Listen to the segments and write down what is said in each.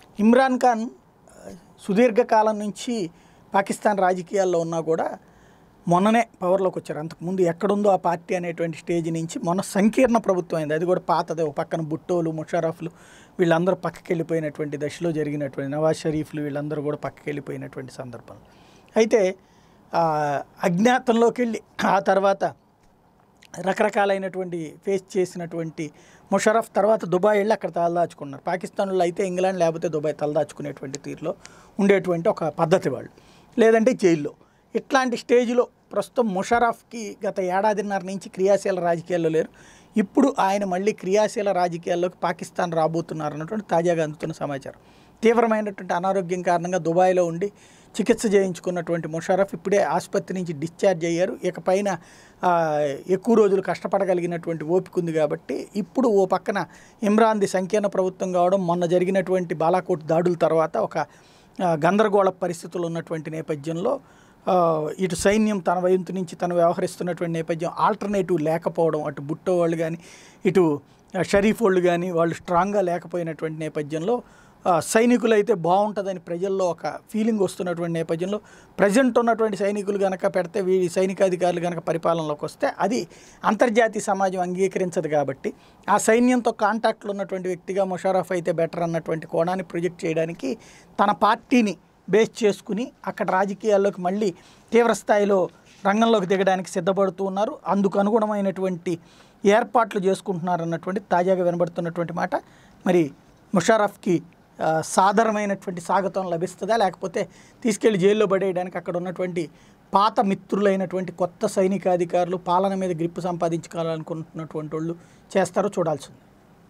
ఇమ్రాన్ ఖాన్ ఆ, సుదీర్ఘకాలం నుంచి పాకిస్తాన్ రాజకీయాల్లో ఉన్నా కూడా మొన్ననే పవర్లోకి వచ్చారు అంతకుముందు ఎక్కడుందో ఆ పార్టీ అనేటువంటి స్టేజ్ నుంచి మొన్న సంకీర్ణ ప్రభుత్వం అయింది అది కూడా పాతదే ఒక పక్కన బుట్టోలు ముషారఫ్లు వీళ్ళందరూ పక్కకి వెళ్ళిపోయినటువంటి దశలో జరిగినటువంటి నవాజ్ షరీఫ్లు వీళ్ళందరూ కూడా పక్కకి వెళ్ళిపోయినటువంటి సందర్భంలో అయితే ఆ, అజ్ఞాతంలోకి వెళ్ళి ఆ తర్వాత రకరకాలైనటువంటి ఫేస్ చేసినటువంటి ముషరఫ్ తర్వాత దుబాయ్ వెళ్ళి అక్కడ తలదాచుకున్నారు పాకిస్తాన్లో అయితే ఇంగ్లాండ్ లేకపోతే దుబాయ్ తలదాచుకునేటువంటి తీరులో ఉండేటువంటి ఒక పద్ధతి వాళ్ళు లేదంటే జైల్లో ఇట్లాంటి స్టేజ్లో ప్రస్తుతం ముషరఫ్కి గత ఏడాదిన్నర నుంచి క్రియాశీల రాజకీయాల్లో లేరు ఇప్పుడు ఆయన మళ్ళీ క్రియాశీల రాజకీయాల్లోకి పాకిస్తాన్ రాబోతున్నారు అన్నటువంటి తాజాగా అందుతున్న సమాచారం తీవ్రమైనటువంటి అనారోగ్యం కారణంగా దుబాయ్లో ఉండి చికిత్స చేయించుకున్నటువంటి ముషరఫ్ ఇప్పుడే ఆసుపత్రి నుంచి డిశ్చార్జ్ అయ్యారు ఇకపైన ఆ, ఎక్కువ రోజులు కష్టపడగలిగినటువంటి ఓపిక ఉంది కాబట్టి ఇప్పుడు ఓ పక్కన ఇమ్రాన్ది సంకీర్ణ ప్రభుత్వం కావడం మొన్న జరిగినటువంటి బాలాకోట్ దాడుల తర్వాత ఒక ఆ, గందరగోళ పరిస్థితులు ఉన్నటువంటి నేపథ్యంలో ఆ, ఇటు సైన్యం తన వైపు నుంచి తను వ్యవహరిస్తున్నటువంటి నేపథ్యం ఆల్టర్నేటివ్ లేకపోవడం అటు బుట్టో వాళ్ళు కానీ ఇటు ఆ, షరీఫ్ వాళ్ళు కానీ వాళ్ళు స్ట్రాంగ్గా లేకపోయినటువంటి నేపథ్యంలో ఆ, సైనికులు అయితే బాగుంటుందని ప్రజల్లో ఒక ఫీలింగ్ వస్తున్నటువంటి నేపథ్యంలో ప్రజెంట్ ఉన్నటువంటి సైనికులు కనుక పెడితే వీడి సైనికాధికారులు కనుక పరిపాలనలోకి వస్తే అది అంతర్జాతీయ సమాజం అంగీకరించదు కాబట్టి ఆ సైన్యంతో కాంటాక్ట్లు ఉన్నటువంటి వ్యక్తిగా ముషారఫ్ అయితే బెటర్ అన్నటువంటి కోణాన్ని ప్రొజెక్ట్ చేయడానికి తన పార్టీని బేస్ చేసుకుని అక్కడ రాజకీయాల్లోకి మళ్ళీ తీవ్ర స్థాయిలో రంగంలోకి దిగడానికి సిద్ధపడుతూ ఉన్నారు అందుకు అనుగుణమైనటువంటి ఏర్పాట్లు చేసుకుంటున్నారు అన్నటువంటి తాజాగా వినబడుతున్నటువంటి మాట మరి ముషారఫ్కి ఆ, సాధారణమైనటువంటి స్వాగతం లభిస్తుందా లేకపోతే తీసుకెళ్లి జైల్లో పడేయడానికి అక్కడ ఉన్నటువంటి పాత మిత్రులైనటువంటి కొత్త సైనికాధికారులు పాలన మీద గ్రిప్ సంపాదించుకోవాలనుకుంటున్నటువంటి వాళ్ళు చేస్తారో చూడాల్సి ఉంది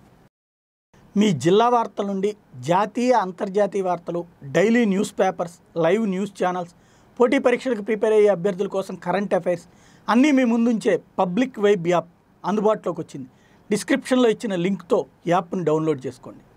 మీ జిల్లా వార్తల నుండి జాతీయ అంతర్జాతీయ వార్తలు daily news papers live news channels పోటీ పరీక్షలకు ప్రిపేర్ అయ్యే అభ్యర్థుల కోసం కరెంట్ అఫైర్స్ అన్నీ మీ ముందుంచే పబ్లిక్ వెబ్ యాప్ అందుబాటులోకి వచ్చింది డిస్క్రిప్షన్లో ఇచ్చిన లింక్తో యాప్ను డౌన్లోడ్ చేసుకోండి